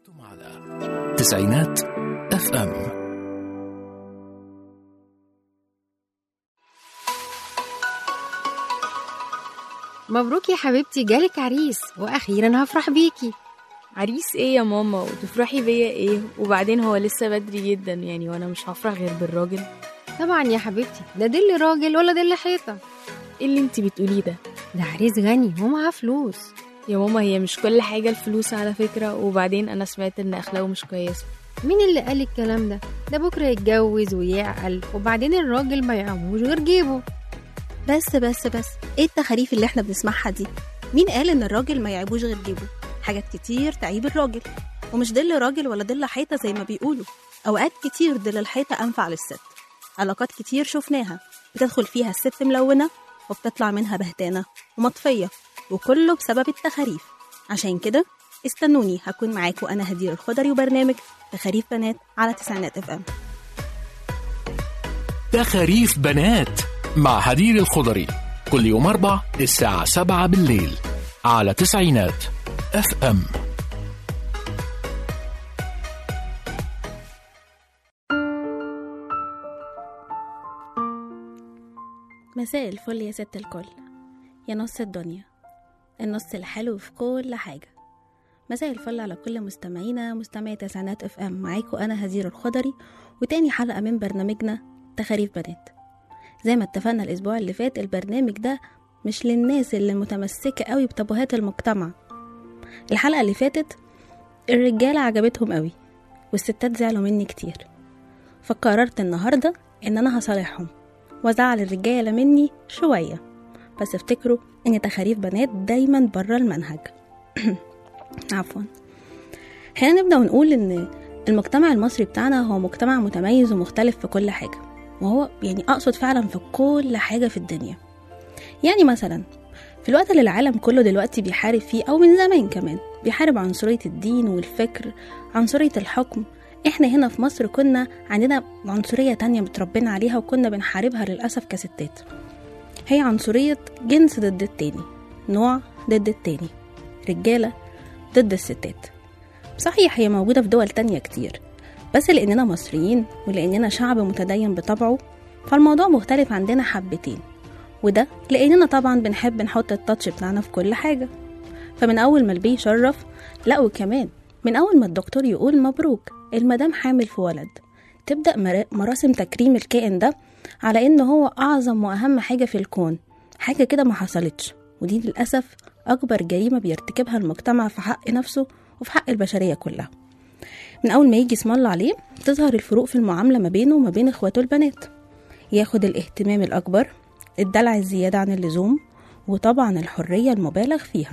تسعينات اف ام مبروك يا حبيبتي جالك عريس واخيرا هفرح بيكي عريس ايه يا ماما وتفرحي بيا ايه وبعدين هو لسه بدري جدا يعني وانا مش هفرح غير بالراجل طبعا يا حبيبتي ده دل راجل ولا دل حيطه ايه اللي انت بتقوليه ده ده عريس غني ومعاه فلوس يا ماما هي مش كل حاجة الفلوس على فكرة وبعدين انا سمعت ان اخلاقه مش كويسة مين اللي قال الكلام ده ده بكره يتجوز ويعقل وبعدين الراجل ما يعموش غير جيبه بس بس بس ايه التخاريف اللي احنا بنسمعها دي مين قال ان الراجل ما يعيبوش غير جيبه حاجات كتير تعيب الراجل ومش دل راجل ولا دل حيطه زي ما بيقولوا اوقات كتير دل الحيطه انفع للست علاقات كتير شفناها بتدخل فيها الست ملونه وبتطلع منها بهتانه ومطفيه وكله بسبب التخاريف عشان كده استنوني هكون معاكم انا هدير الخضري وبرنامج تخاريف بنات على تسعينات اف ام تخاريف بنات مع هدير الخضري كل يوم أربع الساعة سبعة بالليل على تسعينات اف ام مساء الفل يا ست الكل يا نص الدنيا النص الحلو في كل حاجة مساء الفل على كل مستمعينا مستمعي تسعينات اف ام معاكم انا هزير الخضري وتاني حلقة من برنامجنا تخاريف بنات زي ما اتفقنا الاسبوع اللي فات البرنامج ده مش للناس اللي متمسكة قوي بتبوهات المجتمع الحلقة اللي فاتت الرجالة عجبتهم قوي والستات زعلوا مني كتير فقررت النهاردة ان انا هصالحهم وازعل الرجالة مني شوية بس افتكروا ان تخاريف بنات دايما بره المنهج عفوا خلينا نبدأ ونقول ان المجتمع المصري بتاعنا هو مجتمع متميز ومختلف في كل حاجة وهو يعني أقصد فعلا في كل حاجة في الدنيا يعني مثلا في الوقت اللي العالم كله دلوقتي بيحارب فيه أو من زمان كمان بيحارب عنصرية الدين والفكر عنصرية الحكم احنا هنا في مصر كنا عندنا عنصرية تانية متربينا عليها وكنا بنحاربها للأسف كستات هي عنصرية جنس ضد التاني نوع ضد التاني رجالة ضد الستات صحيح هي موجودة في دول تانية كتير بس لأننا مصريين ولأننا شعب متدين بطبعه فالموضوع مختلف عندنا حبتين وده لأننا طبعا بنحب نحط التاتش بتاعنا في كل حاجة فمن أول ما البي يشرف لا وكمان من أول ما الدكتور يقول مبروك المدام حامل في ولد تبدأ مر- مراسم تكريم الكائن ده على إن هو أعظم وأهم حاجة في الكون حاجة كده ما حصلتش ودي للأسف أكبر جريمة بيرتكبها المجتمع في حق نفسه وفي حق البشرية كلها من أول ما يجي اسم الله عليه تظهر الفروق في المعاملة ما بينه وما بين إخواته البنات ياخد الاهتمام الأكبر الدلع الزيادة عن اللزوم وطبعا الحرية المبالغ فيها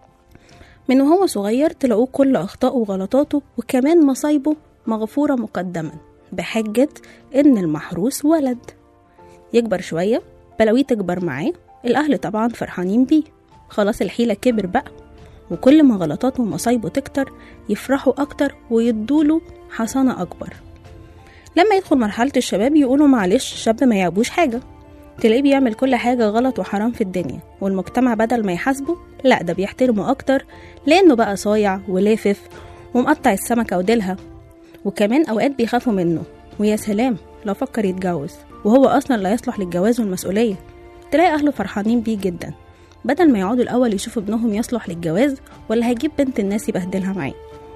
من وهو صغير تلاقوه كل أخطائه وغلطاته وكمان مصايبه مغفورة مقدما بحجة إن المحروس ولد يكبر شوية بلاويه تكبر معاه الأهل طبعا فرحانين بيه خلاص الحيلة كبر بقى وكل ما غلطاته ومصايبه تكتر يفرحوا أكتر ويدوله حصانة أكبر لما يدخل مرحلة الشباب يقولوا معلش الشاب ما يعبوش حاجة تلاقيه بيعمل كل حاجة غلط وحرام في الدنيا والمجتمع بدل ما يحاسبه لا ده بيحترمه أكتر لأنه بقى صايع ولافف ومقطع السمكة وديلها وكمان أوقات بيخافوا منه ويا سلام لو فكر يتجوز وهو أصلا لا يصلح للجواز والمسؤولية تلاقي أهله فرحانين بيه جدا بدل ما يقعدوا الأول يشوفوا ابنهم يصلح للجواز ولا هيجيب بنت الناس يبهدلها معاه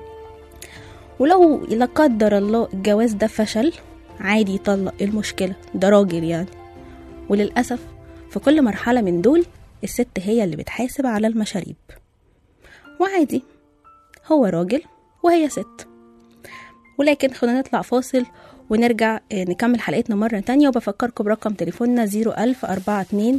ولو لا قدر الله الجواز ده فشل عادي يطلق إيه المشكلة ده راجل يعني وللأسف في كل مرحلة من دول الست هي اللي بتحاسب على المشاريب وعادي هو راجل وهي ست ولكن خلونا نطلع فاصل ونرجع آه، نكمل حلقتنا مرة تانية وبفكركم برقم تليفوننا 01042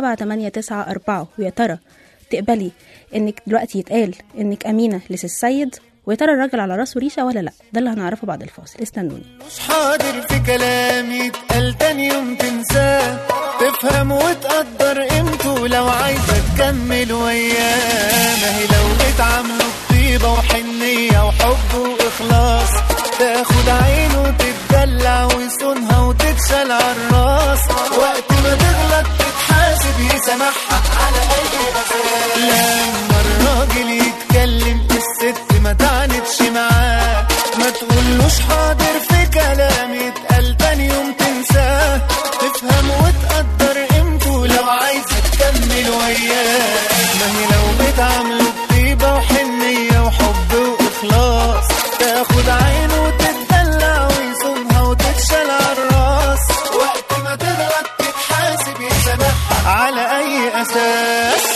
7894 ويا ترى تقبلي انك دلوقتي يتقال انك امينة لسي السيد ويا ترى الراجل على راسه ريشة ولا لا ده اللي هنعرفه بعد الفاصل استنوني مش حاضر في كلامي يتقال تاني يوم تنساه تفهم وتقدر قيمته لو عايزة تكمل وياه ما هي لو اتعاملوا بطيبة وحنية وحب وإخلاص تاخد عينه وتتدلع ويصونها وتتشال عالراس وقت ما تغلط تتحاسب يسامحها على أي أساس لما الراجل يتكلم الست ما تعنتش تتعاملش معاه ما تقولوش حاضر في كلام يتقال تاني يوم تنساه تفهم وتقدر قيمته لو عايزة تكمل وياه ما هي لو بتعامله بطيبة وحنية وحب وإخلاص تاخد عينه وتتدلع ويصونها وتتشال عالراس وقت ما تغلط تتحاسب يسامحها على أي أساس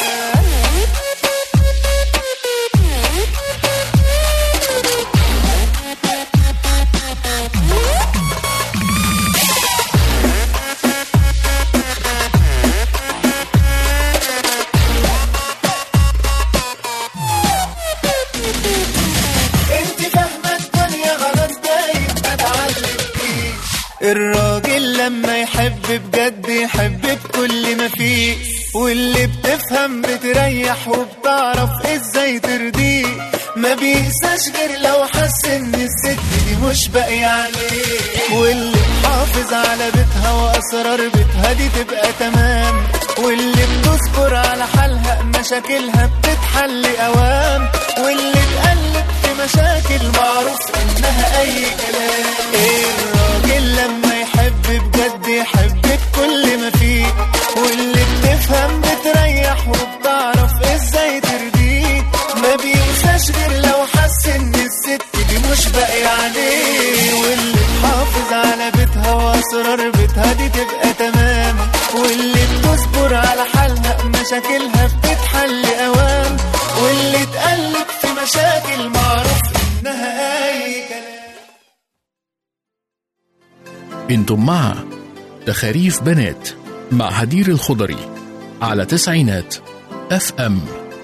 انت فاهمة الدنيا غلط دايما ما تعلمكيش الراجل لما يحب بجد يحب بكل ما فيه واللي بتفهم بتريح وبتعرف ازاي ترضيه ما بيقساش غير لو حس ان الست دي مش باقية عليه واللي تحافظ على بيتها واسرار بيتها دي تبقى تمام واللي بتصبر على حالها مشاكلها بتتحل اوام واللي تقلب في مشاكل معروف انها اي كلام ايه الراجل لما يحب بجد يحب بكل ما فيه واللي بتفهم بتريح وبتعرف ازاي ترضيه ما بينساش غير لو حس ان الست دي مش باقي عليه واللي تحافظ على بيتها واسرار بيتها دي تبقى تمام واللي بتصبر على حالها مشاكلها بتتحل اوام واللي تقلب في مشاكل معروف انها اي كلام انتم مع تخاريف بنات مع هدير الخضري على تسعينات اف ام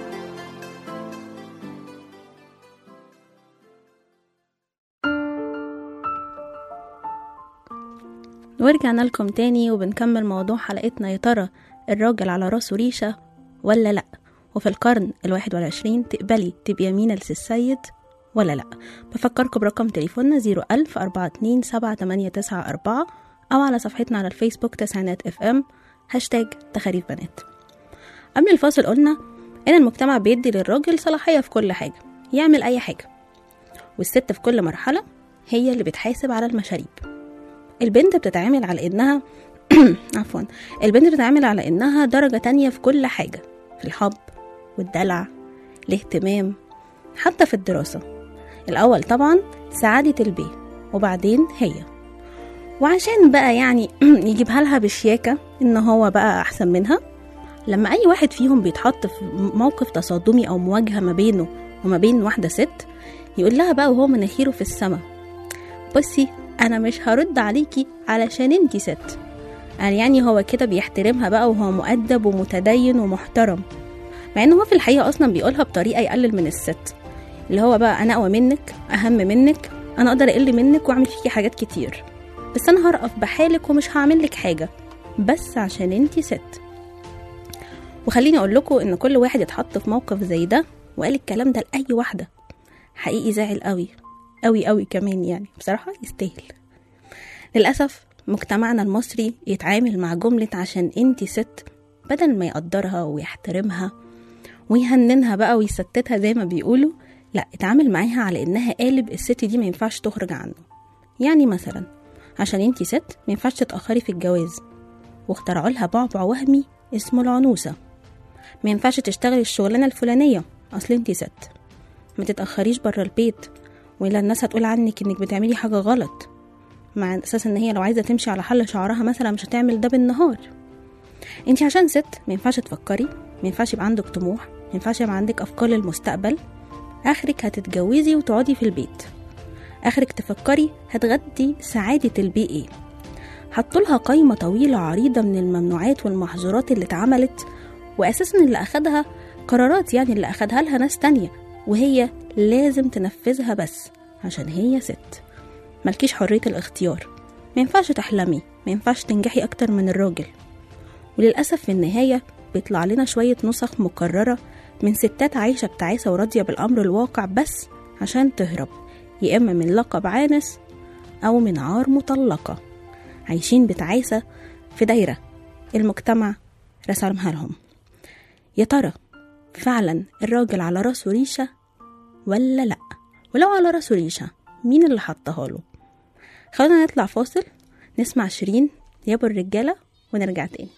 ورجعنا لكم تاني وبنكمل موضوع حلقتنا يا ترى الراجل على راسه ريشة ولا لأ وفي القرن الواحد والعشرين تقبلي تبقي يمينة للسيد ولا لأ بفكركم برقم تليفوننا زيرو ألف أربعة اتنين سبعة تمانية تسعة أربعة أو على صفحتنا على الفيسبوك تسعينات اف ام هاشتاج تخاريف بنات قبل الفاصل قلنا إن المجتمع بيدي للراجل صلاحية في كل حاجة يعمل أي حاجة والست في كل مرحلة هي اللي بتحاسب على المشاريب البنت بتتعامل على إنها عفوا البنت بتتعامل على إنها درجة تانية في كل حاجة في الحب والدلع الاهتمام حتى في الدراسة الأول طبعا سعادة البيت وبعدين هي وعشان بقى يعني يجيبها لها بشياكة إن هو بقى أحسن منها لما أي واحد فيهم بيتحط في موقف تصادمي أو مواجهة ما بينه وما بين واحدة ست يقول لها بقى وهو مناخيره في السما بصي أنا مش هرد عليكي علشان انتي ست قال يعني هو كده بيحترمها بقى وهو مؤدب ومتدين ومحترم مع ان هو في الحقيقة أصلا بيقولها بطريقة يقلل من الست اللي هو بقى أنا أقوى منك أهم منك أنا أقدر أقل منك وأعمل فيكي حاجات كتير بس أنا هرقف بحالك ومش هعمل لك حاجة بس عشان انتي ست وخليني أقول لكم إن كل واحد يتحط في موقف زي ده وقال الكلام ده لأي واحدة حقيقي زعل قوي قوي قوي كمان يعني بصراحة يستاهل للأسف مجتمعنا المصري يتعامل مع جملة عشان انتي ست بدل ما يقدرها ويحترمها ويهننها بقى ويستتها زي ما بيقولوا لا اتعامل معاها على انها قالب الست دي ما ينفعش تخرج عنه يعني مثلا عشان انتي ست ما ينفعش تتأخري في الجواز واخترعوا لها بعبع وهمي اسمه العنوسة ما ينفعش تشتغلي الشغلانة الفلانية أصل انتي ست ما تتأخريش بره البيت وإلا الناس هتقول عنك إنك بتعملي حاجة غلط مع أساس إن هي لو عايزة تمشي على حل شعرها مثلا مش هتعمل ده بالنهار انتي عشان ست ما ينفعش تفكري ما ينفعش يبقى عندك طموح ما ينفعش يبقى عندك أفكار للمستقبل آخرك هتتجوزي وتقعدي في البيت آخرك تفكري هتغدي سعادة البيئة ايه حطولها قايمة طويلة عريضة من الممنوعات والمحظورات اللي اتعملت وأساسا اللي أخدها قرارات يعني اللي أخدها لها ناس تانية وهي لازم تنفذها بس عشان هي ست ملكيش حرية الاختيار ما ينفعش تحلمي ما ينفعش تنجحي أكتر من الراجل وللأسف في النهاية بيطلع لنا شوية نسخ مكررة من ستات عايشة بتعاسة وراضية بالأمر الواقع بس عشان تهرب يا إما من لقب عانس أو من عار مطلقة عايشين بتعاسة في دايرة المجتمع رسمها لهم يا ترى فعلا الراجل على راسه ريشة ولا لأ ولو على راسه ريشة مين اللي حطها له خلونا نطلع فاصل نسمع شيرين يا ابو الرجالة ونرجع تاني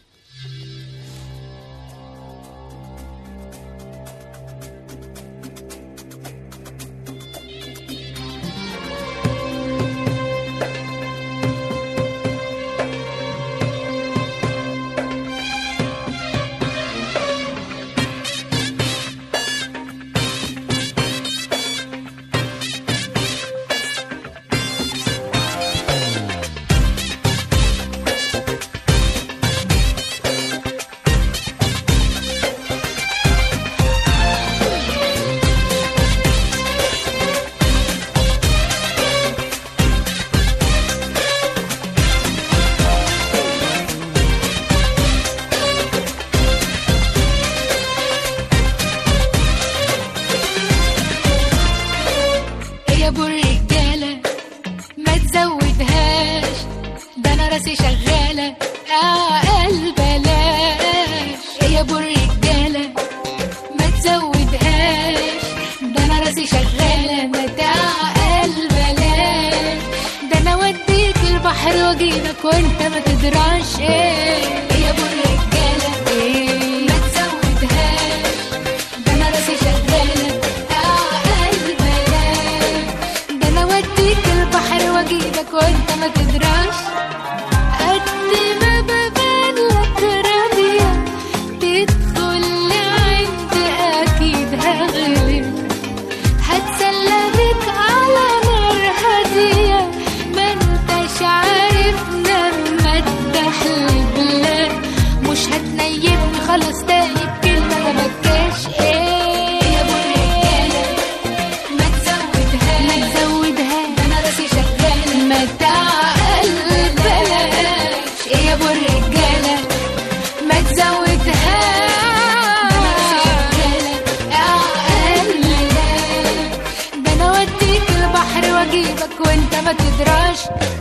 يا ابو الرجاله ما تزودهاش ده انا راسي شغاله اقل بلاش يا ابو الرجاله ما تزودهاش ده انا راسي شغاله ما تعقل بلاش ده انا اوديك البحر واجيبك وانت ما تدراش ايه يا ابو الرجاله ايه ما تزودهاش ده انا راسي شغاله اقل بلاش ده انا اوديك البحر واجيبك وانت ما تدراش قد ما ببان لك راضية تدخل لعند اكيد هغلب هتسلى بك على نار هادية ما انتش عارف لما تحلب لا مش هتنيبني خلاص تاني بكلمة ما بكاش ايه يا ابو الرجالة ما تزودهاش ما تزودهاش ده انا راسي شغالة ما تعقل بلاش ايه يا ابو الرجالة ما تزودهاش ده انا راسي شغالة اقل بلاش ده انا اوديك البحر واجيبك وانت ما تدراش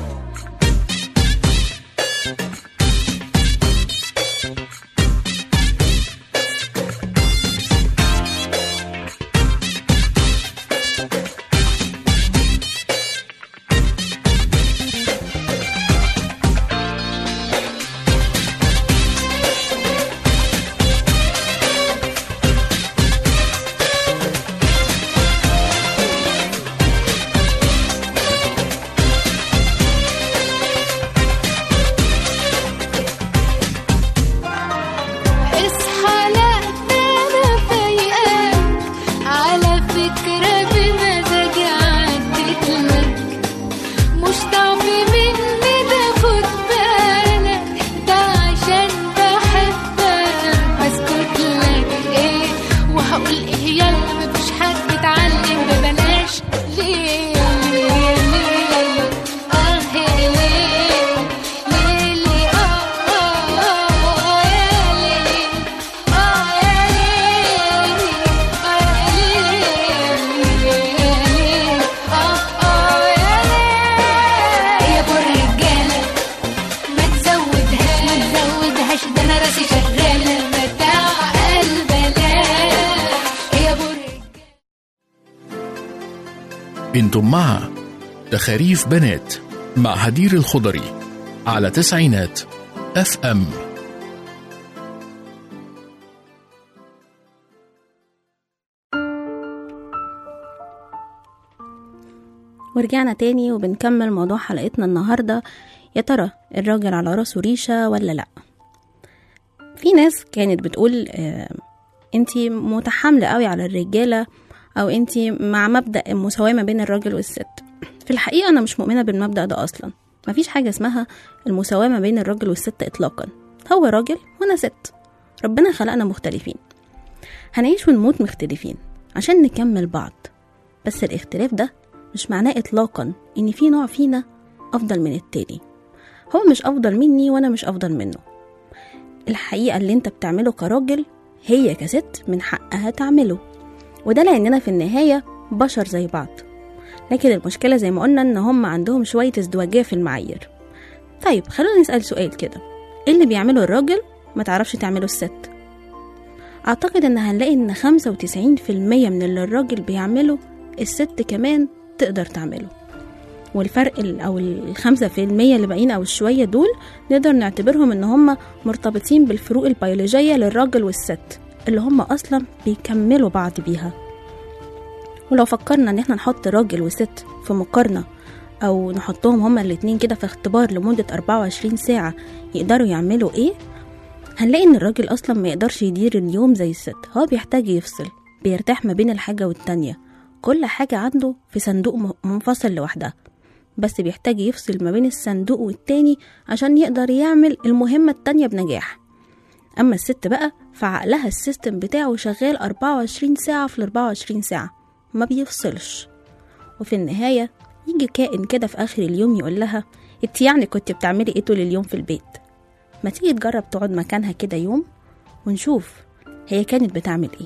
اصحى لا ده انا فايقاك على فكرة بمزاجي عدت لك مش ضعف مني ده خد بالك ده عشان بحبك بسكت لك ايه وهقول ايه يلا مفيش حد اتعلم ببلاش ليه ليه ليه اه ليه ليه ليه اه اه يا ليه اه يا ليه اه يا ليه اه اه يا ليه يا ابو الرجاله ما تزودهاش ما تزودهاش ده انا راسي شغاله ما تعقل بلاش يا ابو الرجاله انتم مع تخاريف بنات مع هدير الخضري على تسعينات اف ام ورجعنا تاني وبنكمل موضوع حلقتنا النهاردة يا ترى الراجل على راسه ريشة ولا لأ في ناس كانت بتقول آه انتي متحاملة قوي على الرجالة او انتي مع مبدأ المساواة ما بين الراجل والست في الحقيقة انا مش مؤمنة بالمبدأ ده اصلا مفيش حاجة اسمها المساواة ما بين الراجل والست اطلاقا هو راجل وانا ست ربنا خلقنا مختلفين هنعيش ونموت مختلفين عشان نكمل بعض بس الاختلاف ده مش معناه اطلاقا ان في نوع فينا افضل من التاني هو مش افضل مني وانا مش افضل منه الحقيقة اللي انت بتعمله كراجل هي كست من حقها تعمله وده لاننا في النهاية بشر زي بعض لكن المشكلة زي ما قلنا ان هم عندهم شوية ازدواجية في المعايير طيب خلونا نسأل سؤال كده ايه اللي بيعمله الراجل ما تعرفش تعمله الست اعتقد ان هنلاقي ان خمسة وتسعين في المية من اللي الراجل بيعمله الست كمان تقدر تعمله والفرق ال- او الخمسة في المية اللي باقيين او الشوية دول نقدر نعتبرهم ان هم مرتبطين بالفروق البيولوجية للراجل والست اللي هم اصلا بيكملوا بعض بيها ولو فكرنا ان احنا نحط راجل وست في مقارنة او نحطهم هما الاتنين كده في اختبار لمدة 24 ساعة يقدروا يعملوا ايه هنلاقي ان الراجل اصلا ما يقدرش يدير اليوم زي الست هو بيحتاج يفصل بيرتاح ما بين الحاجة والتانية كل حاجة عنده في صندوق م- منفصل لوحدها بس بيحتاج يفصل ما بين الصندوق والتاني عشان يقدر يعمل المهمة التانية بنجاح أما الست بقى فعقلها السيستم بتاعه شغال 24 ساعة في ال 24 ساعة ما بيفصلش وفي النهاية يجي كائن كده في آخر اليوم يقول لها انت يعني كنت بتعملي ايه طول اليوم في البيت ما تيجي تجرب تقعد مكانها كده يوم ونشوف هي كانت بتعمل ايه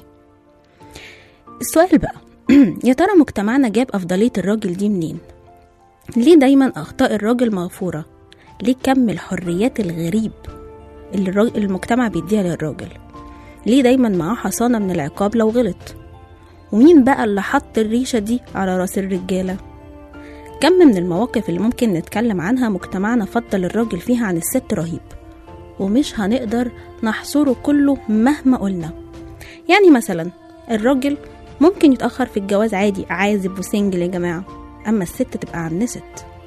السؤال بقى يا ترى مجتمعنا جاب أفضلية الراجل دي منين؟ ليه دايما أخطاء الراجل مغفورة؟ ليه كم الحريات الغريب اللي الراجل المجتمع بيديها للراجل؟ ليه دايما معاه حصانة من العقاب لو غلط؟ ومين بقى اللي حط الريشة دي على راس الرجالة؟ كم من المواقف اللي ممكن نتكلم عنها مجتمعنا فضل الراجل فيها عن الست رهيب ومش هنقدر نحصره كله مهما قلنا يعني مثلا الراجل ممكن يتأخر في الجواز عادي عازب وسنجل يا جماعة أما الست تبقى عنست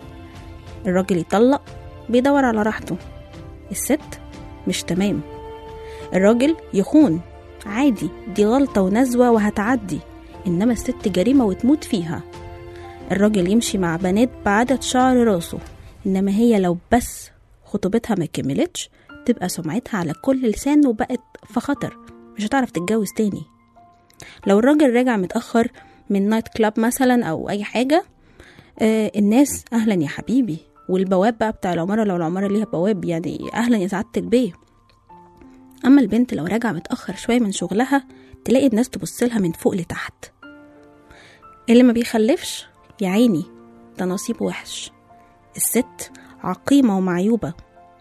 الراجل يطلق بيدور على راحته الست مش تمام الراجل يخون عادي دي غلطة ونزوة وهتعدي إنما الست جريمة وتموت فيها الراجل يمشي مع بنات بعدد شعر راسه إنما هي لو بس خطوبتها ما كملتش تبقى سمعتها على كل لسان وبقت في خطر مش هتعرف تتجوز تاني لو الراجل راجع متأخر من نايت كلاب مثلا أو أي حاجة آه الناس أهلا يا حبيبي والبواب بقى بتاع العمارة لو العمارة ليها بواب يعني أهلا يا سعادة البيه أما البنت لو راجعة متأخر شوية من شغلها تلاقي الناس تبصلها من فوق لتحت اللي ما بيخلفش يا عيني ده نصيب وحش الست عقيمة ومعيوبة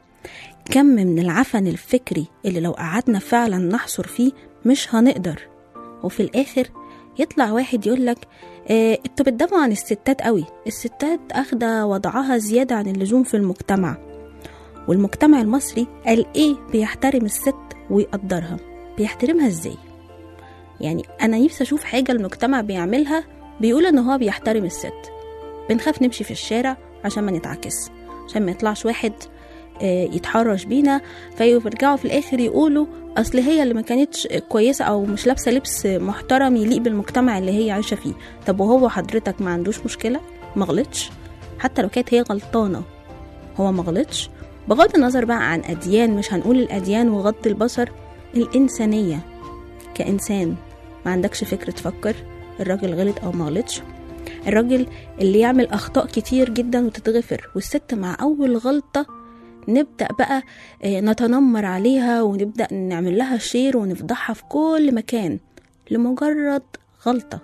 كم من العفن الفكري اللي لو قعدنا فعلا نحصر فيه مش هنقدر وفي الآخر يطلع واحد يقولك اه انتوا بتدافعوا عن الستات قوي الستات اخدة وضعها زيادة عن اللزوم في المجتمع والمجتمع المصري قال ايه بيحترم الست ويقدرها بيحترمها ازاي يعني انا نفسي اشوف حاجة المجتمع بيعملها بيقول ان هو بيحترم الست بنخاف نمشي في الشارع عشان ما نتعكس عشان ما يطلعش واحد آه، يتحرش بينا فيرجعوا في الاخر يقولوا اصل هي اللي ما كانتش كويسه او مش لابسه لبس محترم يليق بالمجتمع اللي هي عايشه فيه طب وهو حضرتك ما عندوش مشكله ما غلطش حتى لو كانت هي غلطانه هو ما غلطش بغض النظر بقى عن اديان مش هنقول الاديان وغض البصر الانسانيه كانسان ما عندكش فكره تفكر الراجل غلط او ما غلطش الراجل اللي يعمل اخطاء كتير جدا وتتغفر والست مع اول غلطه نبدأ بقى آه، نتنمر عليها ونبدأ نعمل لها شير ونفضحها في كل مكان لمجرد غلطة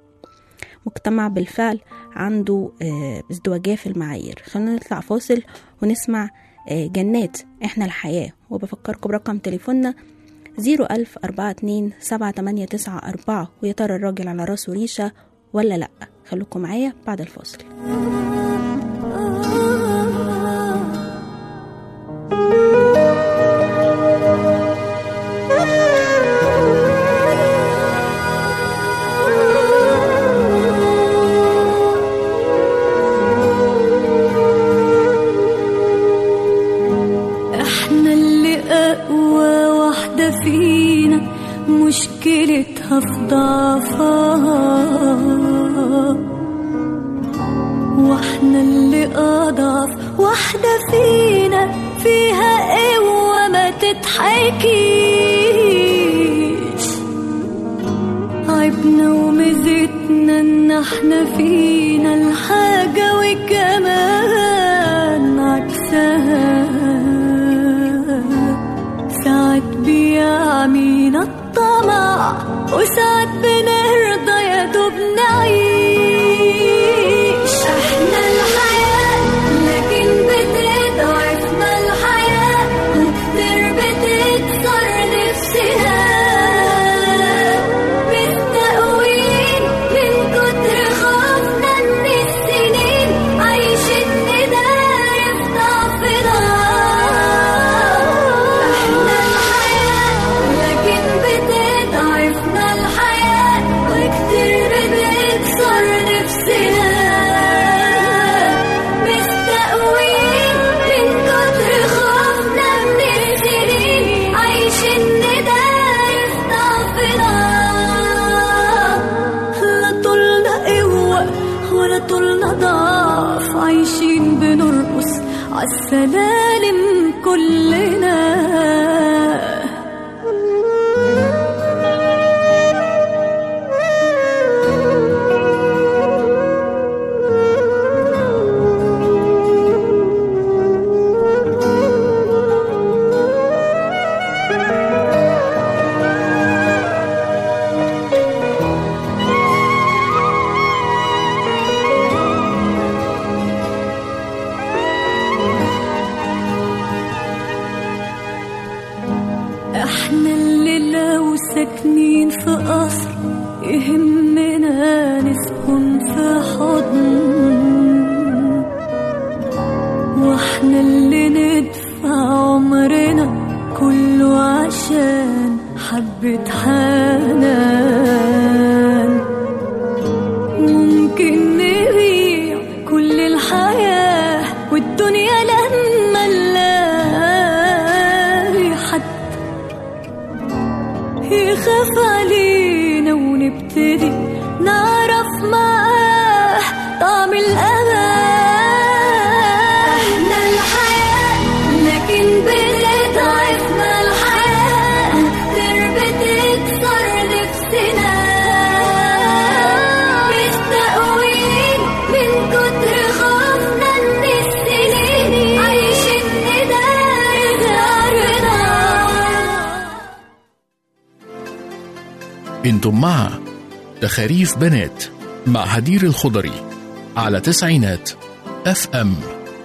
مجتمع بالفعل عنده آه، ازدواجية في المعايير خلينا نطلع فاصل ونسمع آه، جنات احنا الحياة وبفكركم برقم تليفوننا زيرو ألف أربعة اتنين سبعة تمانية تسعة أربعة ويا ترى الراجل على راسه ريشة ولا لأ خلوكم معايا بعد الفاصل احنا اللي اقوى واحدة فينا مشكلتها في ضعفها واحنا اللي اضعف واحدة فينا فيها قوة ما تتحكيش عيبنا وميزتنا ان احنا فينا الحاجة وكمان عكسها ساعات بيعمينا الطمع وساعات بنرضى يا دوب نعيش احنا الحياة لكن بتضعفنا الحياة وكتير بتكسر نفسنا مستقوين من كتر ولا طولنا ضعف عايشين بنرقص عالسلالم كلنا احنا اللي لو ساكنين في قصر يهمنا نسكن في حضن واحنا اللي ندفع عمرنا كله عشان حبة حنان ممكن نبيع كل الحياة والدنيا لما نلاقي حد يخاف علينا ونبتدي نعرف معاه طعم الأمان احنا الحياة لكن بتضعفنا الحياة أكتر بتكسر نفسنا مستقوين من كتر خوفنا من السنين عايشين نداري دارنا انتم مع تخاريف بنات مع هدير الخضري على تسعينات اف ام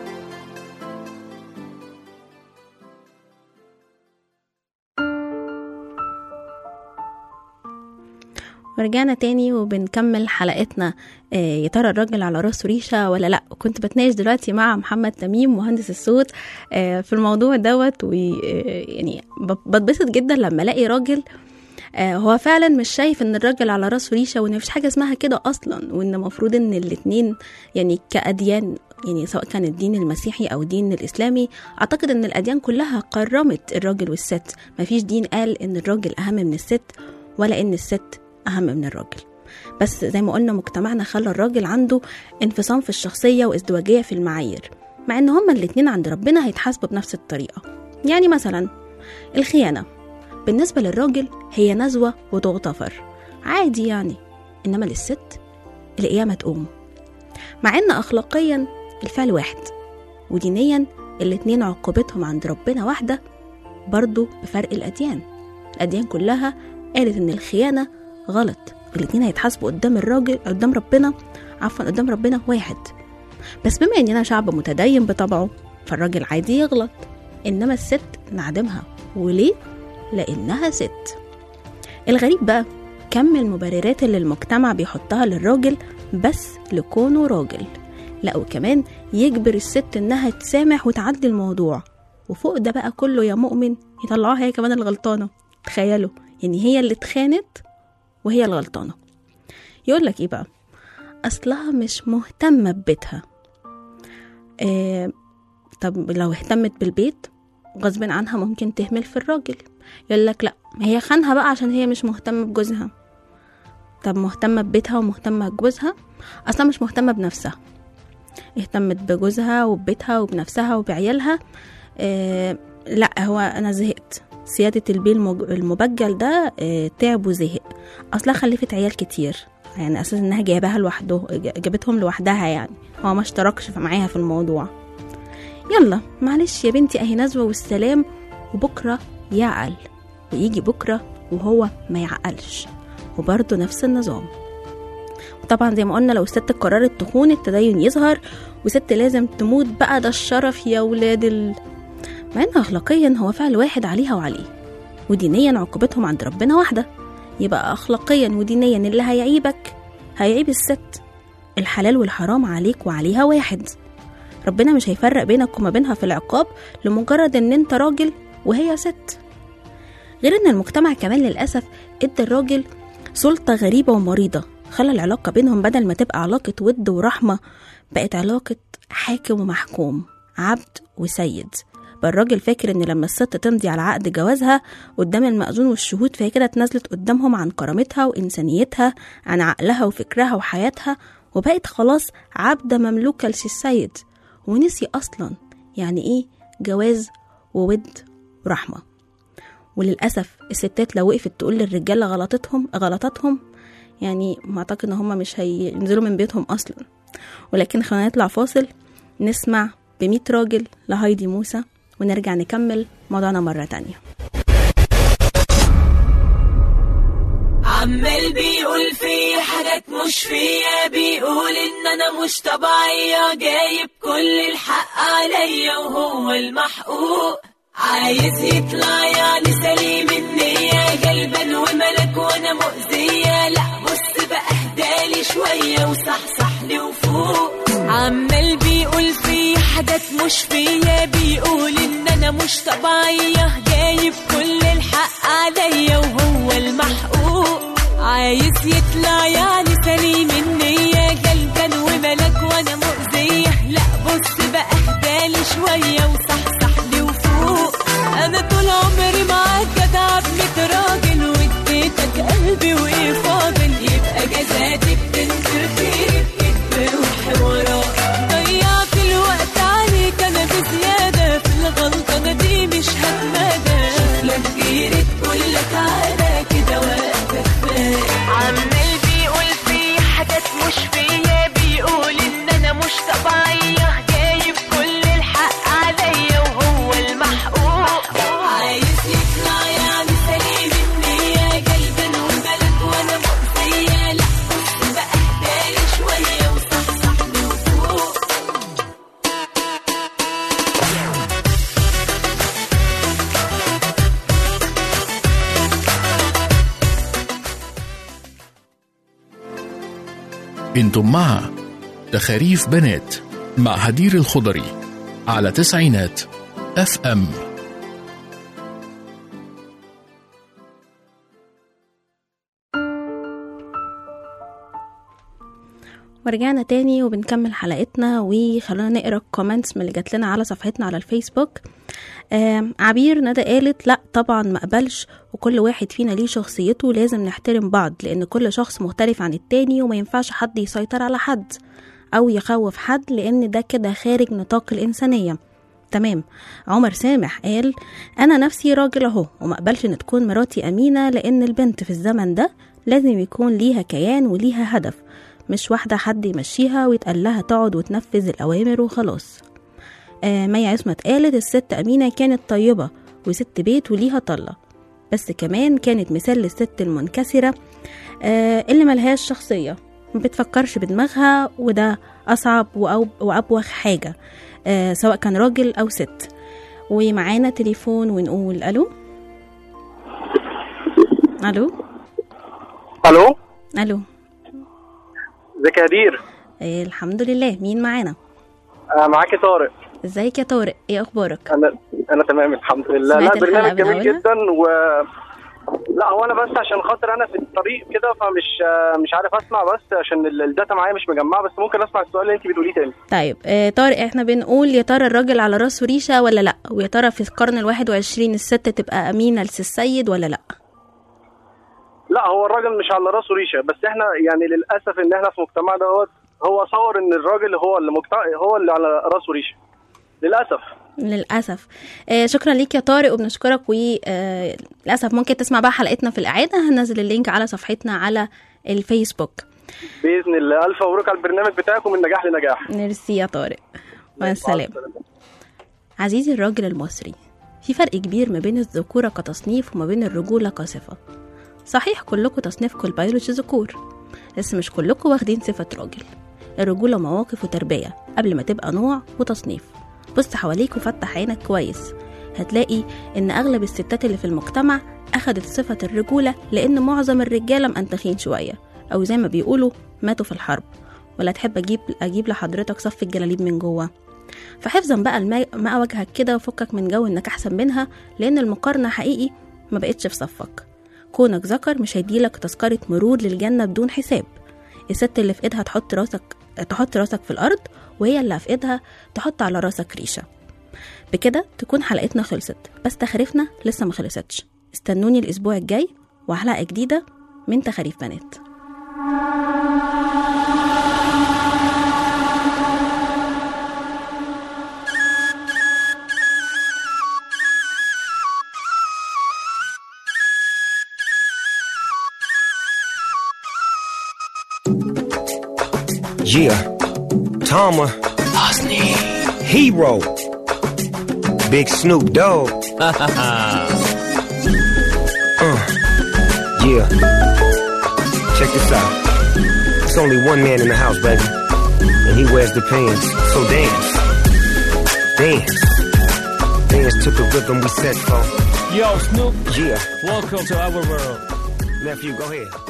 ورجعنا تاني وبنكمل حلقتنا آه، يا ترى الراجل على راسه ريشه ولا لا كنت بتناقش دلوقتي مع محمد تميم مهندس الصوت آه، في الموضوع دوت ويعني بتبسط جدا لما الاقي راجل آه، هو فعلا مش شايف ان الراجل على راسه ريشه وان مفيش حاجه اسمها كده اصلا وان المفروض ان الاتنين يعني كاديان يعني سواء كان الدين المسيحي او الدين الاسلامي اعتقد ان الاديان كلها كرمت الراجل والست مفيش دين قال ان الراجل اهم من الست ولا ان الست اهم من الراجل بس زي ما قلنا مجتمعنا خلى الراجل عنده انفصام في الشخصيه وازدواجيه في المعايير مع ان هما الاتنين عند ربنا هيتحاسبوا بنفس الطريقه يعني مثلا الخيانه بالنسبه للراجل هي نزوه وتغتفر عادي يعني انما للست القيامه تقوم مع ان اخلاقيا الفعل واحد ودينيا الاتنين عقوبتهم عند ربنا واحده برضو بفرق الاديان الاديان كلها قالت ان الخيانه غلط الاتنين هيتحاسبوا قدام الراجل قدام ربنا عفوا قدام ربنا واحد بس بما اننا شعب متدين بطبعه فالراجل عادي يغلط انما الست نعدمها وليه لانها ست الغريب بقى كم المبررات اللي المجتمع بيحطها للراجل بس لكونه راجل لا وكمان يجبر الست انها تسامح وتعدي الموضوع وفوق ده بقى كله يا مؤمن يطلعوها هي كمان الغلطانه تخيلوا يعني هي اللي اتخانت وهي الغلطانه يقول لك ايه بقى اصلها مش مهتمه ببيتها إيه طب لو اهتمت بالبيت غصب عنها ممكن تهمل في الراجل يقول لك لا هي خانها بقى عشان هي مش مهتمه بجوزها طب مهتمه ببيتها ومهتمه بجوزها اصلا مش مهتمه بنفسها اهتمت بجوزها وببيتها وبنفسها وبعيالها إيه لا هو انا زهقت سيادة البيه المج- المبجل ده آه، تعب وزهق أصلا خلفت عيال كتير يعني أساس إنها جايباها لوحده ج- جابتهم لوحدها يعني هو ما اشتركش في- معاها في الموضوع يلا معلش يا بنتي أهي نزوة والسلام وبكرة يعقل ويجي بكرة وهو ما يعقلش وبرضه نفس النظام طبعا زي ما قلنا لو الست قررت تخون التدين يظهر وست لازم تموت بقى ده الشرف يا ولاد ال... مع ان اخلاقيا هو فعل واحد عليها وعليه ودينيا عقوبتهم عند ربنا واحده يبقى اخلاقيا ودينيا اللي هيعيبك هيعيب الست الحلال والحرام عليك وعليها واحد ربنا مش هيفرق بينك وما بينها في العقاب لمجرد ان انت راجل وهي ست غير ان المجتمع كمان للاسف ادى الراجل سلطه غريبه ومريضه خلى العلاقه بينهم بدل ما تبقى علاقه ود ورحمه بقت علاقه حاكم ومحكوم عبد وسيد بقى الراجل فاكر ان لما الست تمضي على عقد جوازها قدام المأذون والشهود فهي كده اتنازلت قدامهم عن كرامتها وإنسانيتها عن عقلها وفكرها وحياتها وبقت خلاص عبدة مملوكة للسيد ونسي أصلا يعني إيه جواز وود ورحمة وللأسف الستات لو وقفت تقول للرجالة غلطتهم غلطاتهم يعني ما أعتقد إن هما مش هينزلوا من بيتهم أصلا ولكن خلينا نطلع فاصل نسمع بمية راجل لهايدي موسى ونرجع نكمل موضوعنا مرة تانية عمال بيقول في حاجات مش فيا بيقول ان انا مش طبيعية جايب كل الحق عليا وهو المحقوق عايز يطلع يعني سليم النية جلبان وملك وانا مؤذية لا بص بقى اهدالي شوية وصحصح لي وفوق عمال بيقول في حاجات مش فيا بيقول ان انا مش طبيعية جايب كل الحق عليا وهو المحقوق عايز يطلع يعني سليم النية جلبان وملك وانا مؤذية لا بص بقى اهدالي شوية وصحصح لي وفوق انا طول عمري معاك جدع بميت راجل واديتك قلبي وايه فاضل يبقى جزاتي بتنكر خيري بكذب وحوارات ضيعت الوقت عليك انا بزيادة في الغلطة انا دي مش هتمادى شوف لك غيري تقول لك على كده وقتك فات عمال بيقول في حاجات مش فيا بيقول ان انا مش طبيعية جايب كل الحق عليا وهو المحقوق عايز يطلع يعني سليم النية جايبان وملك وانا مؤذية لا بص بقى اهدالي شوية وصحصح لي وفوق انتم مع تخاريف بنات مع هدير الخضري على تسعينات اف ام ورجعنا تاني وبنكمل حلقتنا وخلونا نقرا الكومنتس من اللي جات لنا على صفحتنا على الفيسبوك آم، عبير ندى قالت لا طبعا ما اقبلش وكل واحد فينا ليه شخصيته لازم نحترم بعض لان كل شخص مختلف عن التاني وما ينفعش حد يسيطر على حد او يخوف حد لان ده كده خارج نطاق الانسانيه تمام عمر سامح قال انا نفسي راجل اهو وما اقبلش ان تكون مراتي امينه لان البنت في الزمن ده لازم يكون ليها كيان وليها هدف مش واحده حد يمشيها ويتقال لها تقعد وتنفذ الاوامر وخلاص آه مي عصمت قالت الست أمينة كانت طيبة وست بيت وليها طلة بس كمان كانت مثال للست المنكسرة آه اللي ملهاش شخصية ما بتفكرش بدماغها وده أصعب وأو- وأبوخ حاجة آه سواء كان راجل أو ست ومعانا تليفون ونقول ألو ألو الو ألو ازيك يا هدير آه الحمد لله مين معانا آه معاكي طارق ازيك يا طارق ايه اخبارك انا انا تمام الحمد لله سمعت لا برنامج الحلقة من جميل أولها؟ جدا و لا هو انا بس عشان خاطر انا في الطريق كده فمش آه، مش عارف اسمع بس عشان ال- الداتا معايا مش مجمعه بس ممكن اسمع السؤال اللي انت بتقوليه تاني طيب آه طارق احنا بنقول يا ترى الراجل على راسه ريشه ولا لا ويا ترى في القرن الواحد وعشرين الست تبقى امينه للسيد ولا لا لا هو الراجل مش على راسه ريشه بس احنا يعني للاسف ان احنا في مجتمع دوت هو صور ان الراجل هو اللي مجتمع هو اللي على راسه ريشه للاسف للاسف آه شكرا ليك يا طارق وبنشكرك وللاسف ممكن تسمع بقى حلقتنا في الاعاده هنزل اللينك على صفحتنا على الفيسبوك باذن الله الف مبروك على البرنامج بتاعكم من نجاح لنجاح ميرسي يا طارق مع السلامه عزيزي الراجل المصري في فرق كبير ما بين الذكورة كتصنيف وما بين الرجولة كصفة صحيح كلكم تصنيفكم البيولوجي ذكور بس مش كلكم واخدين صفة راجل الرجولة مواقف وتربية قبل ما تبقى نوع وتصنيف بص حواليك وفتح عينك كويس هتلاقي ان اغلب الستات اللي في المجتمع اخدت صفة الرجولة لان معظم الرجالة مأنتخين شوية او زي ما بيقولوا ماتوا في الحرب ولا تحب اجيب اجيب لحضرتك صف الجلاليب من جوه فحفظا بقى الما- ماء وجهك كده وفكك من جو انك احسن منها لان المقارنة حقيقي ما بقتش في صفك كونك ذكر مش هيديلك تذكرة مرور للجنة بدون حساب الست اللي في ايدها تحط راسك تحط راسك في الارض وهي اللي في ايدها تحط على راسك ريشة بكده تكون حلقتنا خلصت بس تخاريفنا لسه ما خلصتش استنوني الاسبوع الجاي وحلقة جديدة من تخاريف بنات Yeah. Tama. Hero. Big Snoop Dogg. uh, yeah. Check this out. It's only one man in the house, baby. And he wears the pants. So dance. Dance. Dance to the rhythm we set for. Yo, Snoop, Yeah. welcome to our world. Nephew, go ahead.